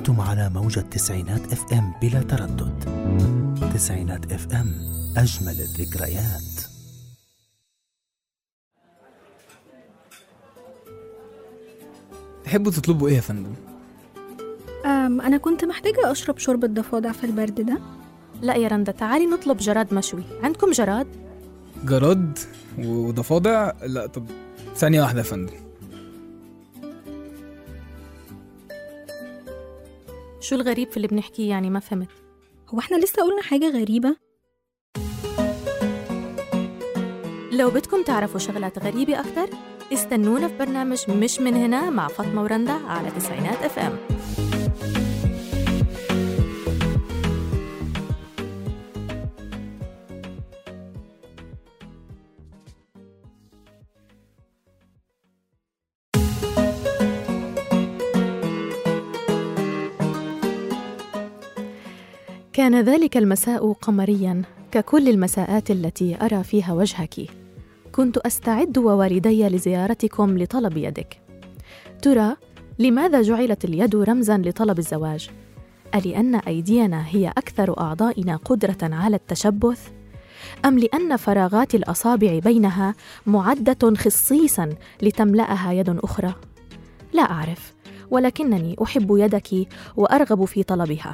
أنتم على موجة تسعينات اف ام بلا تردد تسعينات اف ام أجمل الذكريات تحبوا تطلبوا ايه يا فندم أم أنا كنت محتاجة أشرب شوربة ضفادع في البرد ده لا يا رندا تعالي نطلب جراد مشوي عندكم جراد؟ جراد وضفادع لا طب ثانية واحدة يا فندم شو الغريب في اللي بنحكيه يعني ما فهمت هو احنا لسه قلنا حاجة غريبة لو بدكم تعرفوا شغلات غريبة أكتر استنونا في برنامج مش من هنا مع فاطمة ورندا على تسعينات اف ام كان ذلك المساء قمريا ككل المساءات التي ارى فيها وجهك كنت استعد ووالدي لزيارتكم لطلب يدك ترى لماذا جعلت اليد رمزا لطلب الزواج الان ايدينا هي اكثر اعضائنا قدره على التشبث ام لان فراغات الاصابع بينها معده خصيصا لتملاها يد اخرى لا اعرف ولكنني احب يدك وارغب في طلبها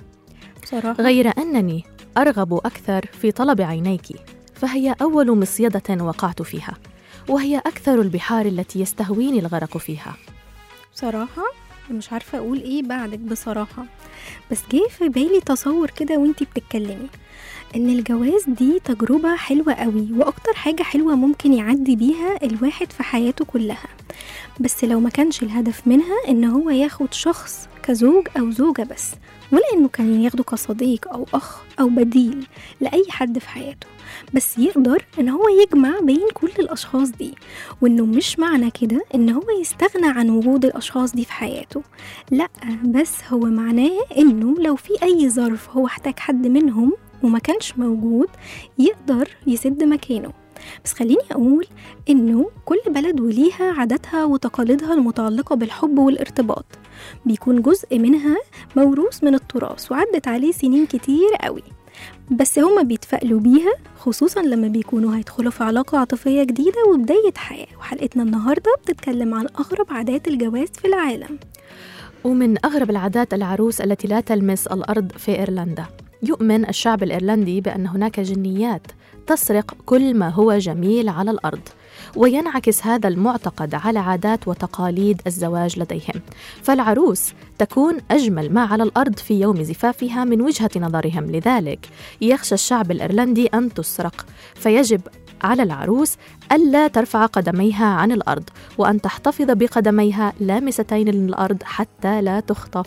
بصراحة غير أنني أرغب أكثر في طلب عينيك فهي أول مصيدة وقعت فيها وهي أكثر البحار التي يستهويني الغرق فيها بصراحة أنا مش عارفة أقول إيه بعدك بصراحة بس جه في بالي تصور كده وانتي بتتكلمي إن الجواز دي تجربة حلوة قوي وأكتر حاجة حلوة ممكن يعدي بيها الواحد في حياته كلها بس لو ما كانش الهدف منها إن هو ياخد شخص كزوج أو زوجة بس ولا إنه كان ياخده كصديق أو أخ أو بديل لأي حد في حياته بس يقدر إن هو يجمع بين كل الأشخاص دي وإنه مش معنى كده إن هو يستغنى عن وجود الأشخاص دي في حياته لأ بس هو معناه إنه لو في أي ظرف هو احتاج حد منهم وما كانش موجود يقدر يسد مكانه بس خليني أقول إنه كل بلد وليها عاداتها وتقاليدها المتعلقة بالحب والارتباط بيكون جزء منها موروث من التراث وعدت عليه سنين كتير قوي بس هما بيتفائلوا بيها خصوصا لما بيكونوا هيدخلوا في علاقة عاطفية جديدة وبداية حياة وحلقتنا النهاردة بتتكلم عن أغرب عادات الجواز في العالم ومن أغرب العادات العروس التي لا تلمس الأرض في إيرلندا يؤمن الشعب الإيرلندي بأن هناك جنيات تسرق كل ما هو جميل على الأرض وينعكس هذا المعتقد على عادات وتقاليد الزواج لديهم فالعروس تكون أجمل ما على الأرض في يوم زفافها من وجهة نظرهم لذلك يخشى الشعب الإيرلندي أن تسرق فيجب على العروس ألا ترفع قدميها عن الأرض وأن تحتفظ بقدميها لامستين للأرض حتى لا تخطف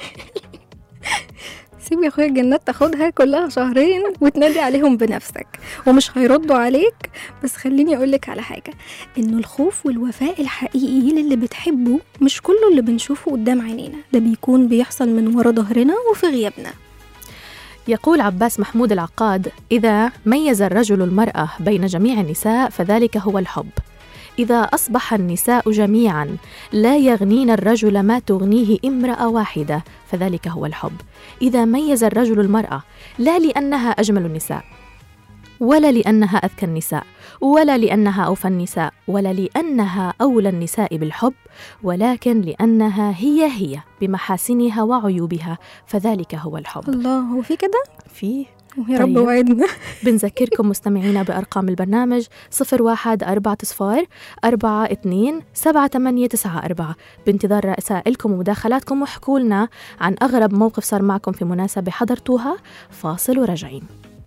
سيب يا اخويا الجنات تاخدها كلها شهرين وتنادي عليهم بنفسك ومش هيردوا عليك بس خليني اقولك على حاجة انه الخوف والوفاء الحقيقي للي بتحبه مش كله اللي بنشوفه قدام عينينا ده بيكون بيحصل من ورا ظهرنا وفي غيابنا يقول عباس محمود العقاد إذا ميز الرجل المرأة بين جميع النساء فذلك هو الحب إذا أصبح النساء جميعا لا يغنين الرجل ما تغنيه امرأة واحدة فذلك هو الحب إذا ميز الرجل المرأة لا لأنها أجمل النساء ولا لأنها أذكى النساء ولا لأنها أوفى النساء ولا لأنها أولى النساء بالحب ولكن لأنها هي هي بمحاسنها وعيوبها فذلك هو الحب الله هو في كده فيه يا رب طيب. وعدنا بنذكركم مستمعينا بأرقام البرنامج 01 4 صفار 4 2 7 8 9 4 بانتظار رسائلكم ومداخلاتكم واحكوا لنا عن أغرب موقف صار معكم في مناسبة حضرتوها فاصل وراجعين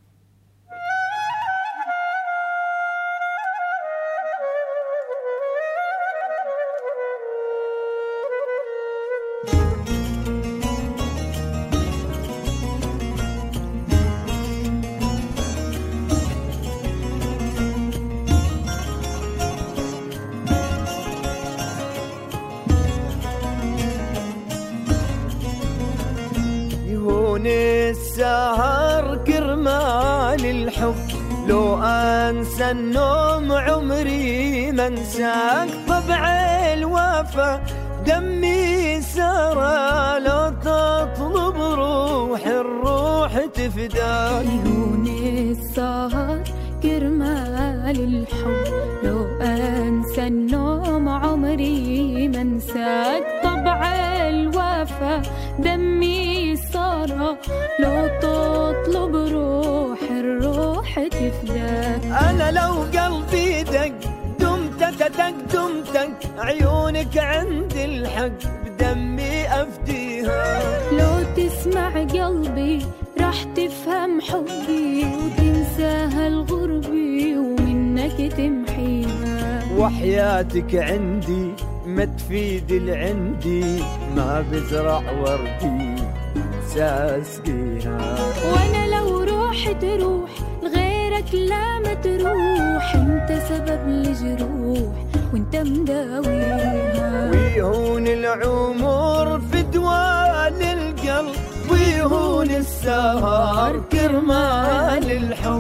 يهون السهر كرمال الحب لو انسى النوم عمري ما انساك طبع الوفا دمي سارة لو تطلب روح الروح تفداك عيون السهر كرمال الحب لو انسى النوم عمري ما انساك طبع الوفا دمي سارة لو تطلب روح الروح تفداك انا لو قلبي دق دمتك دق دمتك عيونك عندي الحق بدمي افديها لو تسمع قلبي راح تفهم حبي وتنساها الغربي ومنك تمحيها وحياتك عندي ما تفيد العندي ما بزرع وردي ساسقيها وانا لو روح تروح لغيرك لا ما تروح انت سبب لجروح وانت مداويها ويهون العمر في دوال القلب ويهون السهر كرمال الحب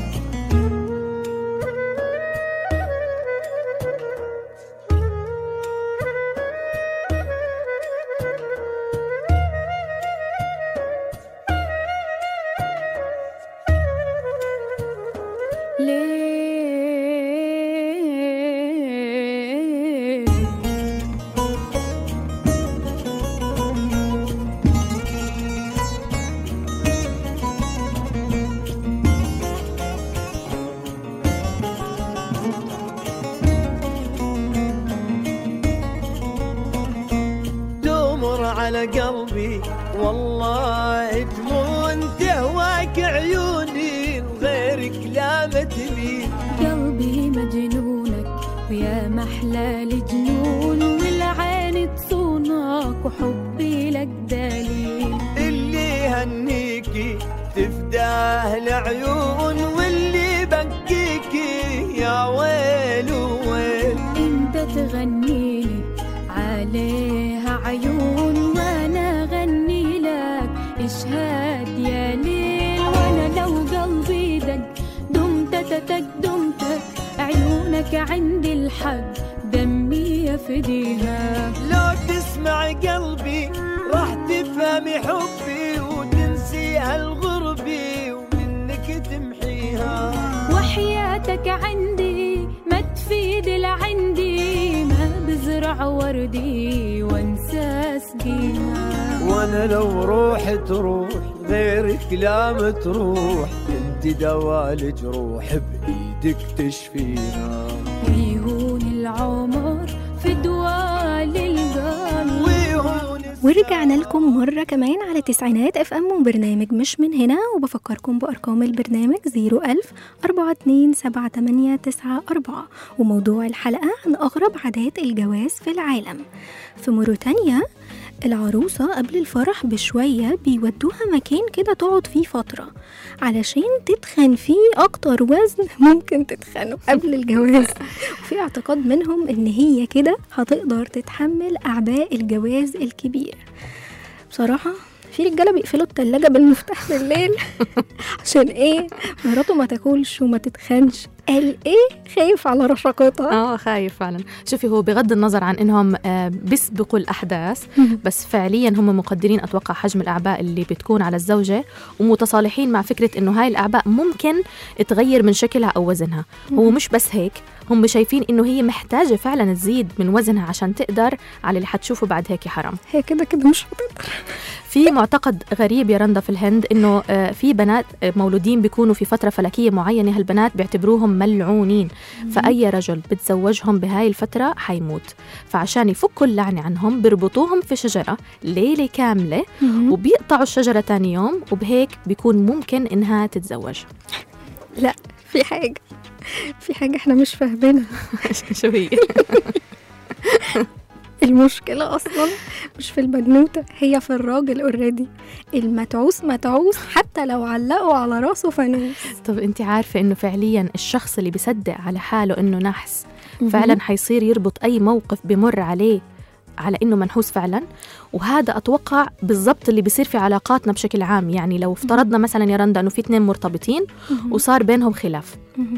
ليه تمر على قلبي والله تمون تهواك عيوني غيرك لا متميل قلبي مجنونك ويا محلى الجنون والعين تصونك وحبي لك دليل اللي هنيكي تفداه العيون واللي بكيكي يا ويل ويل انت تغنيلي عليها عيون وانا اغني لك اشهاد يا ليل وانا لو قلبي دق دمت تتك دمتك عيونك عندي الحق دمي يفديها لو تسمع قلبي راح تفهمي حبي وتنسي الغربي ومنك تمحيها وحياتك عندي ما تفيد العندي ما بزرع وردي وانسى اسقيها وانا لو روح تروح غيرك لا متروح انت دوال جروح بايدك تشفيها ويهون العمر في دوال القلب ويهون ورجعنا لكم مرة كمان على تسعينات اف ام وبرنامج مش من هنا وبفكركم بأرقام البرنامج 01000 427 وموضوع الحلقة عن أغرب عادات الجواز في العالم في موريتانيا العروسة قبل الفرح بشوية بيودوها مكان كده تقعد فيه فترة علشان تتخن فيه أكتر وزن ممكن تتخنه قبل الجواز وفي اعتقاد منهم إن هي كده هتقدر تتحمل أعباء الجواز الكبير بصراحة في رجالة بيقفلوا التلاجة بالمفتاح بالليل عشان ايه مراته ما تاكلش وما تتخنش قال ايه خايف على رشاقتها اه خايف فعلا شوفي هو بغض النظر عن انهم آه، بيسبقوا الاحداث بس فعليا هم مقدرين اتوقع حجم الاعباء اللي بتكون على الزوجه ومتصالحين مع فكره انه هاي الاعباء ممكن تغير من شكلها او وزنها هو مش بس هيك هم شايفين انه هي محتاجه فعلا تزيد من وزنها عشان تقدر على اللي حتشوفه بعد هيك حرام هي كده كده مش هتقدر في معتقد غريب يا رندا في الهند انه آه، في بنات آه، مولودين بيكونوا في فتره فلكيه معينه هالبنات بيعتبروهم ملعونين فاي رجل بتزوجهم بهاي الفتره حيموت فعشان يفكوا اللعنه عنهم بيربطوهم في شجره ليله كامله وبيقطعوا الشجره تاني يوم وبهيك بيكون ممكن انها تتزوج لا في حاجة في حاجة احنا مش فاهمينها شو هي المشكلة أصلا مش في البنوتة هي في الراجل اوريدي المتعوس متعوس حتى لو علقوا على راسه فانوس طب انت عارفه انه فعليا الشخص اللي بيصدق على حاله انه نحس فعلا حيصير يربط اي موقف بمر عليه على انه منحوس فعلا وهذا اتوقع بالضبط اللي بيصير في علاقاتنا بشكل عام يعني لو افترضنا مثلا يا رندا انه في اثنين مرتبطين وصار بينهم خلاف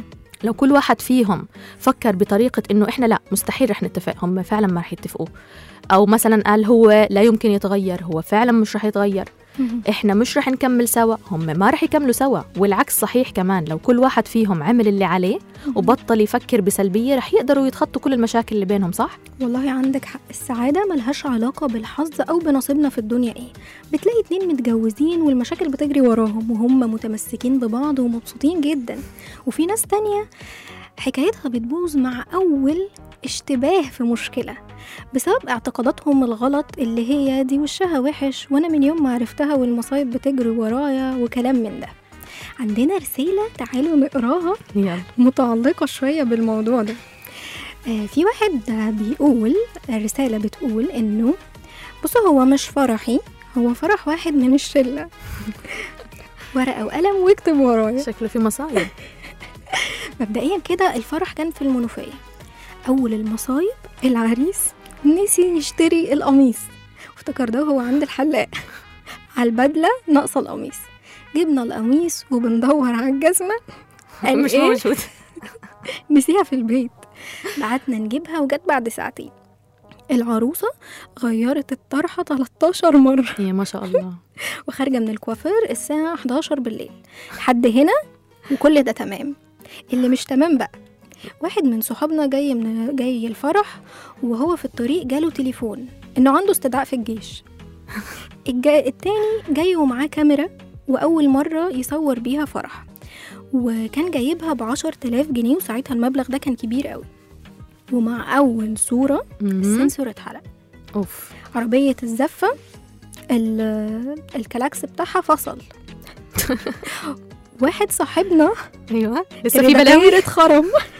لو كل واحد فيهم فكر بطريقة إنه إحنا لا مستحيل رح نتفق هم فعلا ما رح يتفقوا أو مثلا قال هو لا يمكن يتغير هو فعلا مش رح يتغير إحنا مش رح نكمل سوا هم ما رح يكملوا سوا والعكس صحيح كمان لو كل واحد فيهم عمل اللي عليه وبطل يفكر بسلبية رح يقدروا يتخطوا كل المشاكل اللي بينهم صح؟ والله عندك حق السعادة ملهاش علاقة بالحظ أو بنصيبنا في الدنيا إيه بتلاقي اتنين متجوزين والمشاكل بتجري وراهم وهم متمسكين ببعض ومبسوطين جدا وفي ناس تانية حكايتها بتبوظ مع أول اشتباه في مشكلة بسبب اعتقاداتهم الغلط اللي هي دي وشها وحش وأنا من يوم ما عرفتها والمصايب بتجري ورايا وكلام من ده عندنا رسالة تعالوا نقراها يلا متعلقة شوية بالموضوع ده آه، في واحد بيقول الرسالة بتقول إنه بصوا هو مش فرحي هو فرح واحد من الشلة ورقة وقلم واكتب ورايا شكله في مصايب مبدئيا كده الفرح كان في المنوفية أول المصايب العريس نسي يشتري القميص وافتكر ده هو عند الحلاق على البدلة ناقصة القميص جبنا القميص وبندور على الجزمة قال مش إيه؟ موجود نسيها في البيت بعتنا نجيبها وجت بعد ساعتين العروسة غيرت الطرحة 13 مرة يا ما شاء الله وخارجة من الكوافير الساعة 11 بالليل لحد هنا وكل ده تمام اللي مش تمام بقى واحد من صحابنا جاي من جاي الفرح وهو في الطريق جاله تليفون انه عنده استدعاء في الجيش الجا... التاني جاي ومعاه كاميرا واول مرة يصور بيها فرح وكان جايبها بعشر تلاف جنيه وساعتها المبلغ ده كان كبير قوي ومع أول صورة مهم. السنسور اتحرق اوف عربية الزفة ال- الكلاكس بتاعها فصل واحد صاحبنا ايوه لسه في بلاوي الرباير اتخرم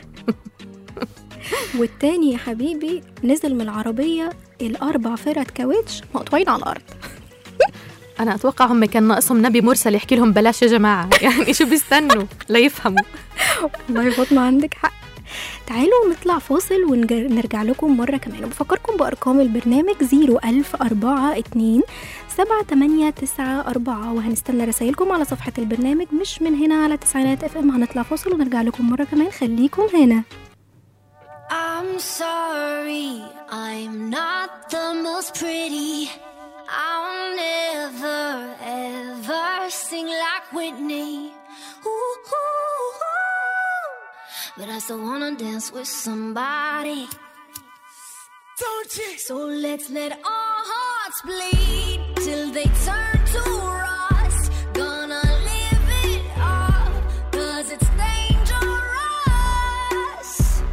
والتاني يا حبيبي نزل من العربية الأربع فرد كاوتش مقطوعين على الأرض انا اتوقع هم كان ناقصهم نبي مرسل يحكي لهم بلاش يا جماعه يعني شو بيستنوا ليفهموا والله يا فاطمة عندك حق تعالوا نطلع فاصل ونرجع لكم مرة كمان وبفكركم بأرقام البرنامج 01042 7894 وهنستنى رسائلكم على صفحة البرنامج مش من هنا على تسعينات اف ام هنطلع فاصل ونرجع لكم مرة كمان خليكم هنا I'm sorry, I'm not the most pretty. I'll never ever sing like Whitney. Ooh, ooh, ooh. But I still wanna dance with somebody. Don't you? So let's let our hearts bleed till they turn to rust. Gonna live it up, cause it's dangerous.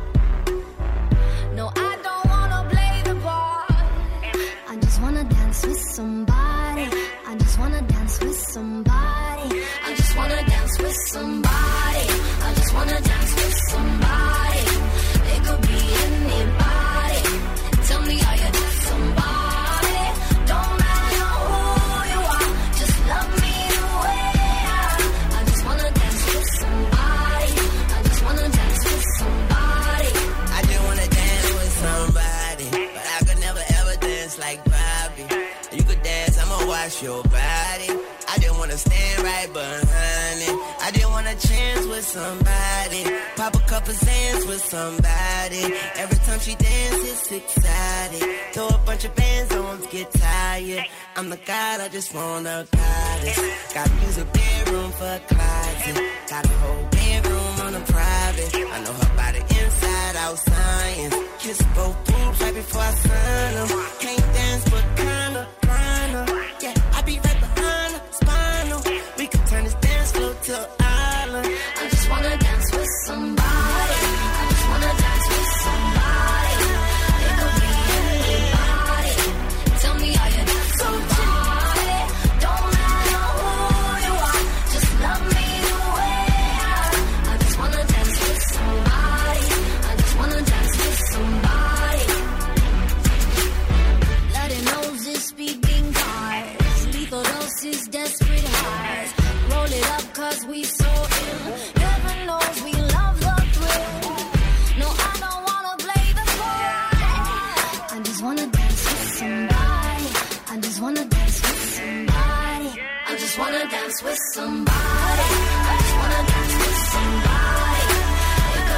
No, I don't wanna play the part. I just wanna dance with somebody. I just wanna dance with somebody. I just wanna dance with somebody. I just wanna dance with somebody. It could be anybody. Tell me how you dance somebody. Don't matter who you are. Just love me the way I am. I just wanna dance with somebody. I just wanna dance with somebody. I just wanna dance with somebody, but I could never ever dance like Bobby. You could dance, I'ma watch your body. I just wanna stand right behind it. I just wanna chance with somebody, pop a couple sands with somebody. Every time she dances, it's exciting. Throw a bunch of bands on, get tired. I'm the god, I just wanna goddess. Gotta use a bedroom for a closet. Got a whole bedroom on a private. I know her body inside out science. Kiss both boobs right before I sign them. Can't dance but kinda grind her. Yeah, I be right behind her, spinal. We could turn this dance floor to an island. I just wanna dance with somebody. I just wanna dance with somebody. It could be anybody. Tell me how you dance somebody. Don't matter who you are. Just love me the way I am. I just wanna dance with somebody. I just wanna dance with somebody. Bloody noses speaking cards. Lethal doses, desperate hearts. Roll it up cause we so ill. Heaven knows we love the thrill. No, I don't wanna play the part. I just wanna dance with somebody. I just wanna dance with somebody. I just wanna dance with somebody. I just wanna dance with somebody. It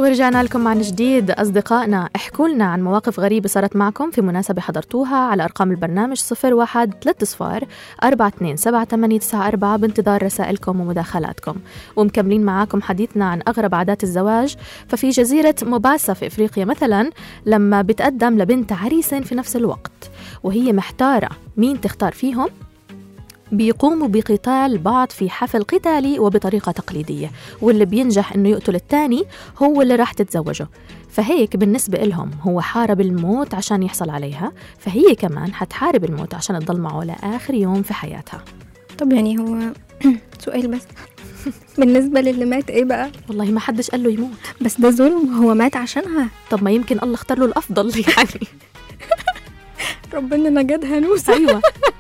ورجعنا لكم عن جديد أصدقائنا احكوا لنا عن مواقف غريبة صارت معكم في مناسبة حضرتوها على أرقام البرنامج 01 3 صفار 42 7894 بانتظار رسائلكم ومداخلاتكم ومكملين معاكم حديثنا عن أغرب عادات الزواج ففي جزيرة موباسا في إفريقيا مثلا لما بتقدم لبنت عريسين في نفس الوقت وهي محتارة مين تختار فيهم بيقوموا بقتال بعض في حفل قتالي وبطريقة تقليدية واللي بينجح انه يقتل الثاني هو اللي راح تتزوجه فهيك بالنسبة لهم هو حارب الموت عشان يحصل عليها فهي كمان حتحارب الموت عشان تضل معه لآخر يوم في حياتها طب يعني هو سؤال بس بالنسبة للي مات ايه بقى والله ما حدش قال له يموت بس ده ظلم هو مات عشانها طب ما يمكن الله اختار له الأفضل يعني ربنا نجد هنوسة أيوة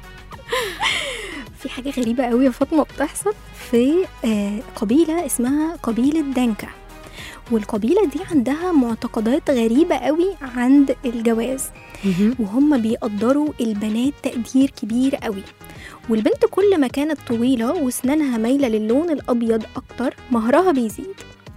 في حاجة غريبة قوي يا فاطمة بتحصل في آه، قبيلة اسمها قبيلة دانكا والقبيلة دي عندها معتقدات غريبة قوي عند الجواز مهم. وهم بيقدروا البنات تقدير كبير قوي والبنت كل ما كانت طويلة وسنانها مايلة للون الأبيض أكتر مهرها بيزيد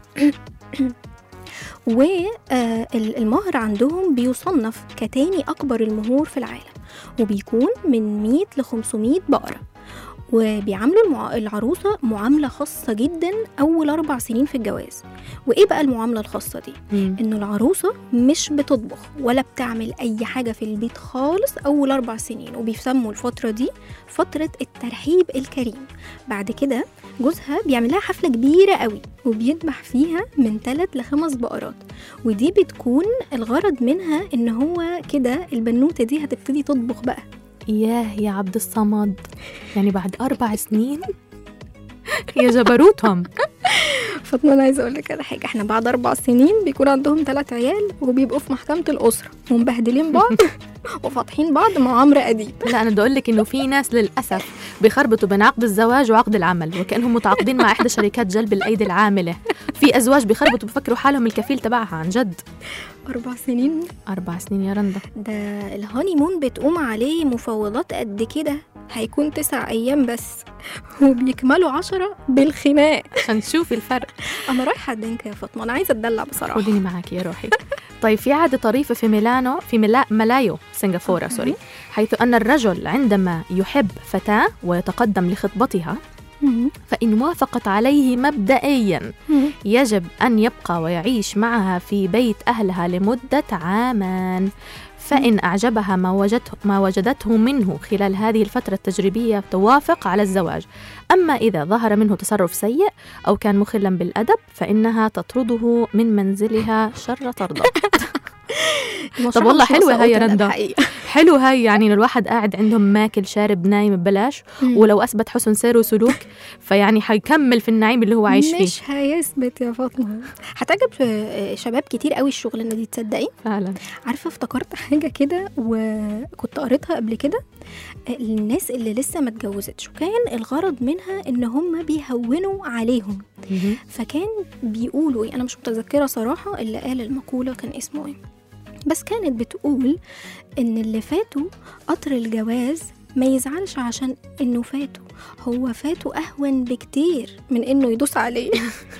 والمهر عندهم بيصنف كتاني أكبر المهور في العالم وبيكون من 100 ل 500 بقرة وبيعاملوا المع... العروسة معاملة خاصة جدا أول أربع سنين في الجواز وإيه بقى المعاملة الخاصة دي؟ مم. إنه العروسة مش بتطبخ ولا بتعمل أي حاجة في البيت خالص أول أربع سنين وبيسموا الفترة دي فترة الترحيب الكريم بعد كده جوزها بيعمل لها حفلة كبيرة قوي وبيذبح فيها من ثلاث لخمس بقرات ودي بتكون الغرض منها إن هو كده البنوتة دي هتبتدي تطبخ بقى ياه يا عبد الصمد يعني بعد أربع سنين يا جبروتهم فاطمة أنا عايزة أقول لك على حاجة إحنا بعد أربع سنين بيكون عندهم ثلاث عيال وبيبقوا في محكمة الأسرة ومبهدلين بعض وفاتحين بعض مع عمرو أديب لا انا بدي اقول لك انه في ناس للاسف بيخربطوا بين عقد الزواج وعقد العمل وكانهم متعاقدين مع احدى شركات جلب الايدي العامله في ازواج بيخربطوا بفكروا حالهم الكفيل تبعها عن جد أربع سنين اربع سنين يا رندا ده الهاني مون بتقوم عليه مفاوضات قد كده هيكون تسع أيام بس وبيكملوا عشرة بالخناق عشان تشوفي الفرق أنا رايحة أدنك يا فاطمة أنا عايزة أتدلع بصراحة خديني معك يا روحي طيب في عادة طريفة في ميلانو في ملا ملايو سنغافورة أوكي. سوري حيث أن الرجل عندما يحب فتاة ويتقدم لخطبتها مم. فإن وافقت عليه مبدئيا مم. يجب أن يبقى ويعيش معها في بيت أهلها لمدة عامان فإن أعجبها ما وجدته, ما وجدته منه خلال هذه الفترة التجريبية توافق على الزواج أما إذا ظهر منه تصرف سيء أو كان مخلا بالأدب فإنها تطرده من منزلها شر طردة المشروع والله مش حلوة ناقصة هاي يا قتل رندا. الحقيقة. حلو هاي يعني إنه الواحد قاعد عندهم ماكل شارب نايم ببلاش مم. ولو أثبت حسن سير وسلوك فيعني حيكمل في النعيم اللي هو عايش فيه مش هيثبت يا فاطمة هتعجب آه، شباب كتير قوي الشغلانة دي تصدقي فعلا عارفة افتكرت حاجة كده وكنت قريتها قبل كده آه، الناس اللي لسه ما اتجوزتش وكان الغرض منها ان هم بيهونوا عليهم مهم. فكان بيقولوا ايه انا مش متذكرة صراحة اللي قال المقولة كان اسمه ايه بس كانت بتقول ان اللي فاتوا قطر الجواز ما يزعلش عشان انه فاتوا هو فاتوا اهون بكتير من انه يدوس عليه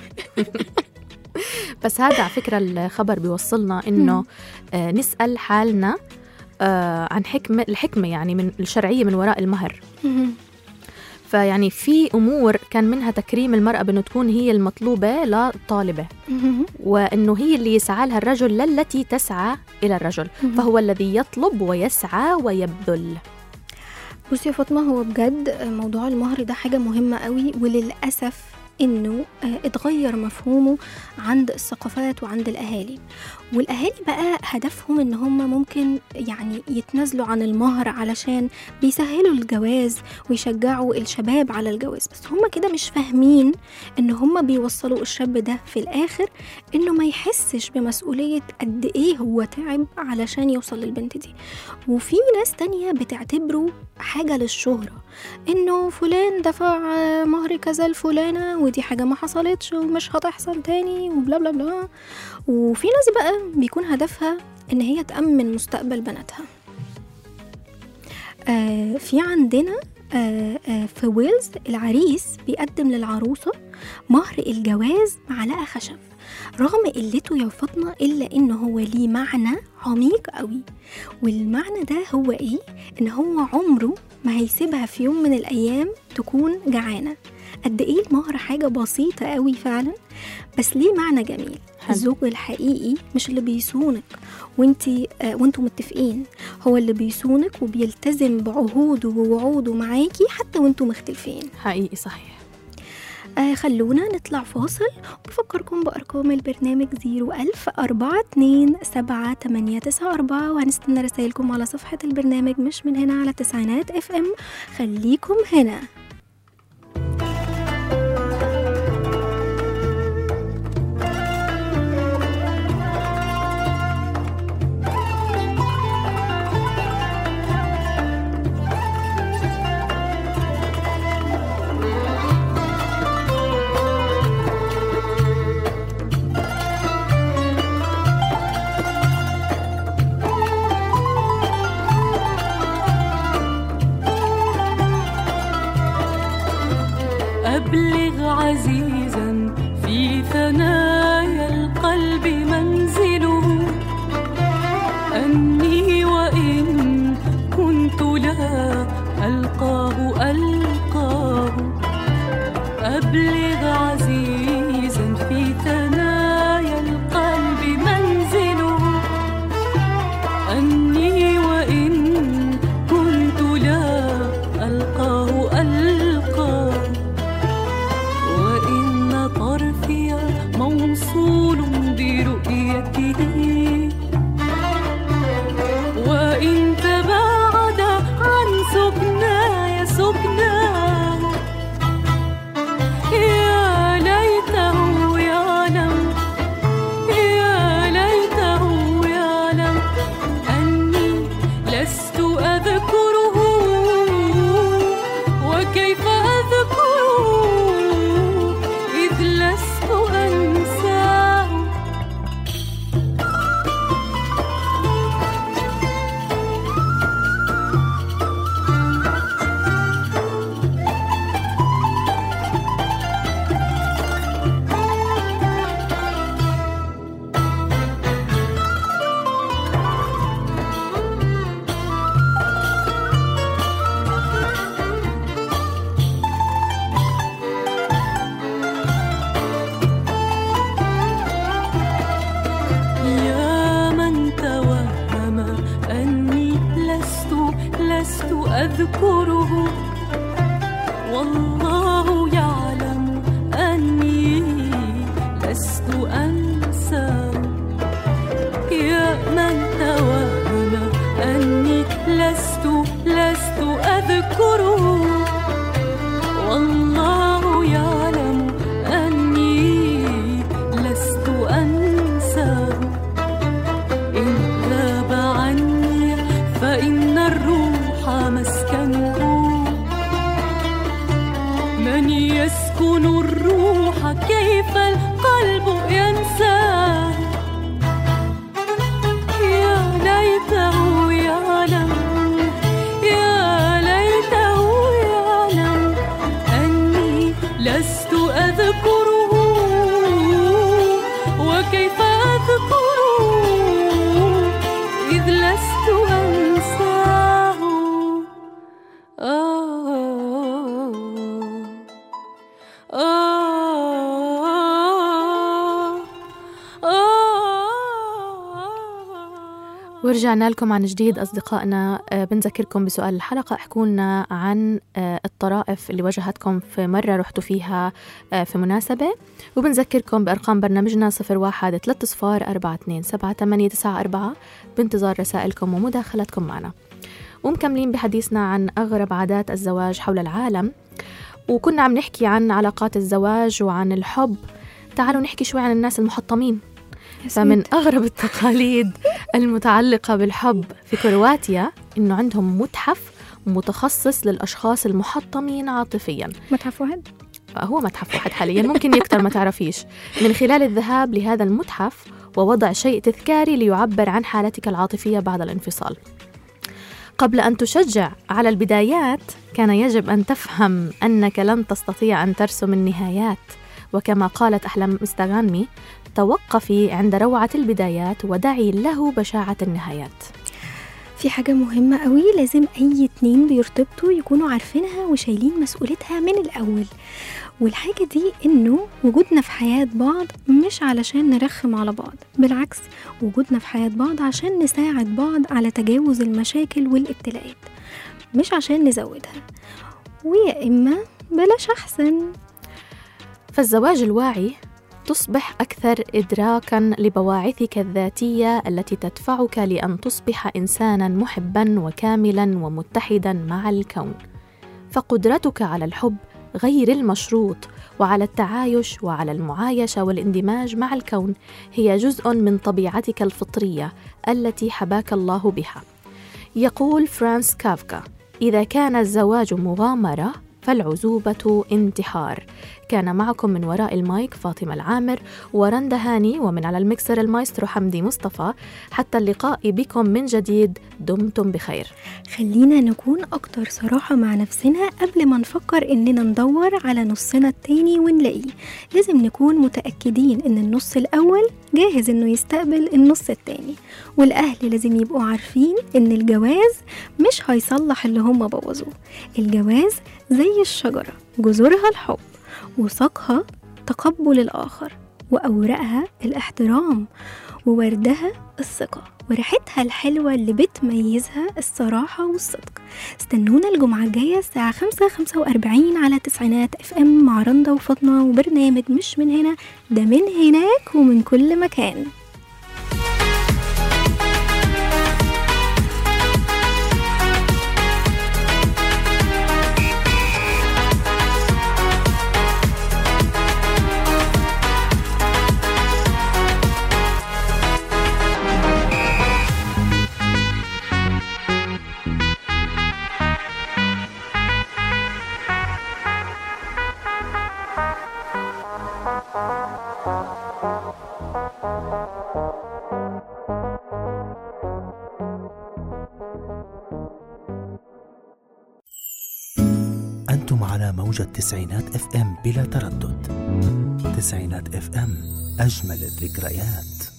بس هذا على فكرة الخبر بيوصلنا إنه مم. آه نسأل حالنا آه عن حكمة الحكمة يعني من الشرعية من وراء المهر فيعني في أمور كان منها تكريم المرأة بأنه تكون هي المطلوبة للطالبة وأنه هي اللي يسعى لها الرجل للتي تسعى إلى الرجل فهو الذي يطلب ويسعى ويبذل بصي يا فاطمة هو بجد موضوع المهر ده حاجة مهمة قوي وللأسف انه آه، اتغير مفهومه عند الثقافات وعند الاهالي والاهالي بقى هدفهم ان هم ممكن يعني يتنازلوا عن المهر علشان بيسهلوا الجواز ويشجعوا الشباب على الجواز بس هم كده مش فاهمين ان هم بيوصلوا الشاب ده في الاخر انه ما يحسش بمسؤولية قد ايه هو تعب علشان يوصل للبنت دي وفي ناس تانية بتعتبره حاجة للشهرة انه فلان دفع آه، مهر كذا لفلانة ودي حاجة ما حصلتش ومش هتحصل تاني وبلا بلا بلا وفي ناس بقى بيكون هدفها ان هي تأمن مستقبل بناتها آه في عندنا آه آه في ويلز العريس بيقدم للعروسة مهر الجواز معلقة خشب رغم قلته يا فاطمة إلا إن هو ليه معنى عميق قوي والمعنى ده هو إيه؟ إن هو عمره ما هيسيبها في يوم من الأيام تكون جعانة قد إيه المهر حاجة بسيطة قوي فعلا بس ليه معنى جميل حلو. الزوج الحقيقي مش اللي بيصونك وانتي آه وانتوا متفقين هو اللي بيصونك وبيلتزم بعهوده ووعوده معاكي حتى وانتوا مختلفين حقيقي صحيح آه خلونا نطلع فاصل وبفكركم بأرقام البرنامج 01000 42 7 8 9 4 وهنستنى رسائلكم على صفحة البرنامج مش من هنا على تسعينات اف ام خليكم هنا أبلغ عزيزا في ثنايا القلب منزله أني وإن كنت لا ألقاه ألقاه أبلغ عزيزا في ثنايا القلب منزله أني وإن كنت لا ألقاه ألقاه وإن طرفي موصول برؤيته وإن تباعد عن سكناي سكناه يا ليته يعلم يا ليته يعلم أني لست أذكره وكيف أذكره إذ لست أنساه يا من توهم أني لست لست أذكره والله يعلم أني لست أنساه يا من توهم أني لست لست أذكره والله يعلم أني لست أنساه إن ذاب عني فإن الروح مسكنه من يسكن الروح كيف القلب ينساه يا ليته يعلم يا ليته يعلم أني لست أذكره وكيف أذكره إذ لست أنساه آه آه آه ورجعنا لكم عن جديد أصدقائنا آه، بنذكركم بسؤال الحلقة احكوا لنا عن آه، الطرائف اللي واجهتكم في مرة رحتوا فيها آه، في مناسبة وبنذكركم بأرقام برنامجنا 01 3 صفار 42 7 8 9 4 بانتظار رسائلكم ومداخلتكم معنا ومكملين بحديثنا عن أغرب عادات الزواج حول العالم وكنا عم نحكي عن علاقات الزواج وعن الحب تعالوا نحكي شوي عن الناس المحطمين فمن أغرب التقاليد المتعلقة بالحب في كرواتيا إنه عندهم متحف متخصص للأشخاص المحطمين عاطفياً متحف واحد هو متحف واحد حاليا ممكن يكتر ما تعرفيش من خلال الذهاب لهذا المتحف ووضع شيء تذكاري ليعبر عن حالتك العاطفية بعد الانفصال قبل أن تشجع على البدايات كان يجب أن تفهم أنك لن تستطيع أن ترسم النهايات وكما قالت أحلام مستغانمي توقفي عند روعة البدايات ودعي له بشاعة النهايات في حاجة مهمة قوي لازم أي اتنين بيرتبطوا يكونوا عارفينها وشايلين مسؤوليتها من الأول والحاجة دي إنه وجودنا في حياة بعض مش علشان نرخم على بعض بالعكس وجودنا في حياة بعض عشان نساعد بعض على تجاوز المشاكل والابتلاءات مش عشان نزودها ويا إما بلاش أحسن فالزواج الواعي تصبح أكثر إدراكا لبواعثك الذاتية التي تدفعك لأن تصبح إنسانا محبا وكاملا ومتحدا مع الكون فقدرتك على الحب غير المشروط وعلى التعايش وعلى المعايشة والاندماج مع الكون هي جزء من طبيعتك الفطرية التي حباك الله بها يقول فرانس كافكا إذا كان الزواج مغامرة فالعزوبة انتحار كان معكم من وراء المايك فاطمة العامر ورندا هاني ومن على المكسر المايسترو حمدي مصطفى حتى اللقاء بكم من جديد دمتم بخير خلينا نكون أكتر صراحة مع نفسنا قبل ما نفكر إننا ندور على نصنا التاني ونلاقيه لازم نكون متأكدين إن النص الأول جاهز إنه يستقبل النص التاني والأهل لازم يبقوا عارفين إن الجواز مش هيصلح اللي هم بوظوه الجواز زي الشجرة جذورها الحب وساقها تقبل الآخر وأوراقها الاحترام ووردها الثقة وريحتها الحلوة اللي بتميزها الصراحة والصدق استنونا الجمعة الجاية الساعة خمسة خمسة وأربعين على تسعينات اف ام مع رندا وفاطمة وبرنامج مش من هنا ده من هناك ومن كل مكان أنتم على موجة تسعينات اف ام بلا تردد تسعينات اف ام أجمل الذكريات